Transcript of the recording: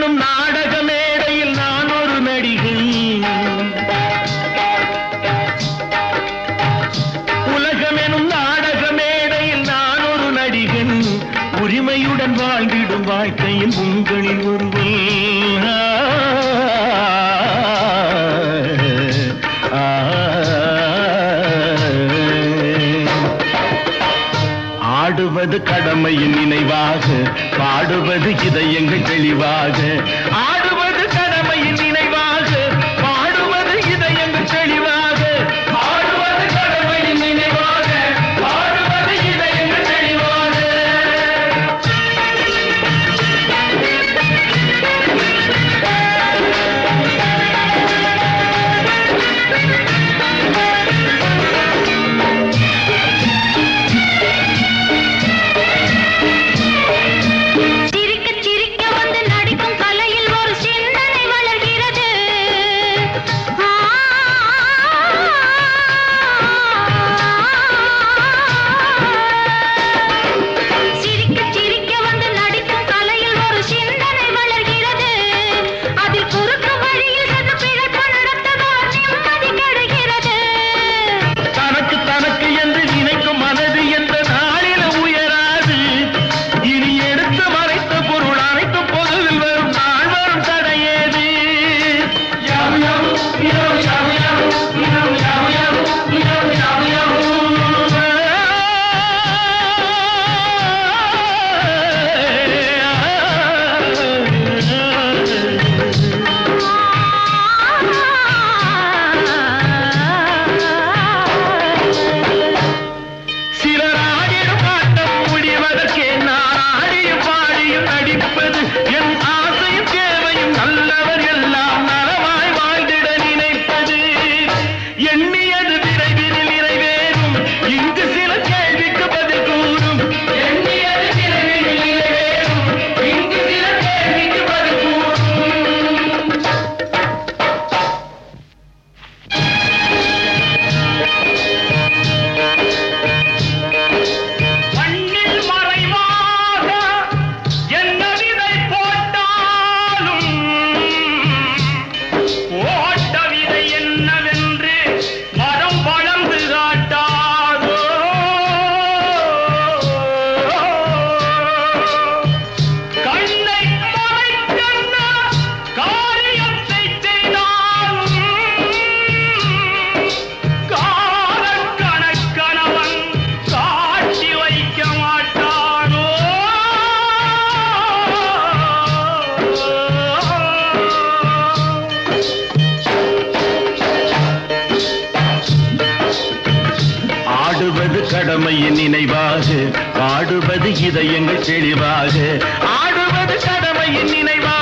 உலகமெனும் நாடக மேடையில் நான் ஒரு நடிகை உலகமெனும் நாடக மேடையில் நான் ஒரு நடிகன் உரிமையுடன் வாழ்ந்திடும் வாழ்க்கையில் உங்களில் ஒருவன் ஆ, ஆ. ஆடுவது கடமையின் நினைவாக பாடுவது இதயங்கள் தெளிவாக ஆடுவது கடமையின் நினைவாக பாடுவது இதயங்கள் தெளிவாக ஆடுவது கடமையின் நினைவாக பாடுவது இதயங்கள் தெளிவாக சிரிக்க சிரிக்க வந்து நடிக்கும் கலையில் ஒரு சிந்தனை வளர்கிறது ஆ. சிரிக்க சிரிக்க வந்து நடிக்கும் கலையில் ஒரு சிந்தனை வளர்கிறது அதில் குறுக்கு வழியில் சென்று பிழைப்பு நடத்ததோர் நிம்மதி கெடுகிறது தனக்கு தனக்கு என்று நினைக்கும் மனது என்ற நாளில உயராது இனி எடுத்து மறைத்த பொருள் அனைத்து பொதுவில் வரும் நாள் வரும் தடையேது யாவு யாவு, யாவு யாவு யாவு, யாவு யாவு யாவு, யாவு யாவு யாவு. சிலர் ஆடிடும் ஆட்டம் முடிவதற்கே நான் ஆடியும் பாடியும் நடிப்பது என் ஆசையும் தேவையும் நல்லவர் எல்லாம் நலமாய் வாழ்ந்திட நினைப்பது எண்ணியது விரைவில் நிறைவேறும் இங்கு சில கேள்விக்கு பதில் கூறும் எண்ணியது விரைவில் நிறைவேறும் இங்கு சில கேள்விக்கு பதில் கூறும் மண்ணில் மறைவாக என்ன விதை போட்டாலும் போட்ட விதை என்னவென்று மரம் வளர்ந்து காட்டாதோ கண்ணை மறைக்கண்ண காரியத்தை செய்தாலும் காலக்கணக்கணவன் காட்சி வைக்க மாட்டானோ ஆடுவது கடமையின் நினைவாக பாடுவது இதயங்கள் தெளிவாக ஆடுவது கடமையின் நினைவாக